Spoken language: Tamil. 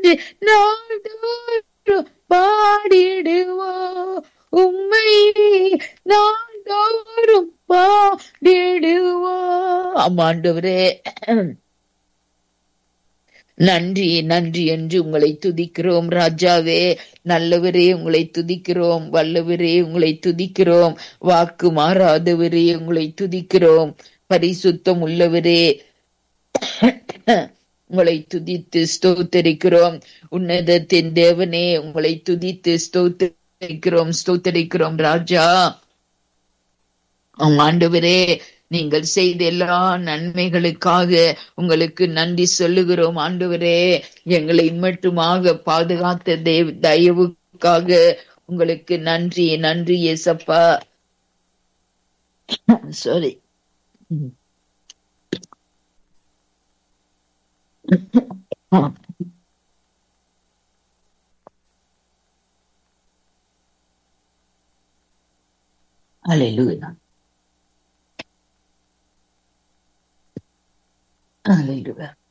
என்று நாள்தோறும் பாடிடுவோம் உம்மை நாள்தோறும் பாடிடுவோம் ஆமாண்டவரே நன்றி நன்றி என்று உங்களை துதிக்கிறோம் ராஜாவே நல்லவரே உங்களை துதிக்கிறோம் வல்லவரே உங்களை துதிக்கிறோம் வாக்கு மாறாதவரே உங்களை துதிக்கிறோம் பரிசுத்தம் உள்ளவரே உங்களை துதித்து ஸ்தோத்தரிக்கிறோம் உன்னதத்தின் தேவனே உங்களை துதித்து ஸ்தோத்தரிக்கிறோம் ஸ்தோத்தரிக்கிறோம் ராஜா ஆம், ஆண்டவரே நீங்கள் செய்த எல்லா நன்மைகளுக்காக உங்களுக்கு நன்றி சொல்லுகிறோம் ஆண்டவரே எங்களை மட்டுமாக பாதுகாத்த தேவ தயவுக்காக உங்களுக்கு நன்றி நன்றி ஏசப்பா சாரி Hallelujah. Hallelujah.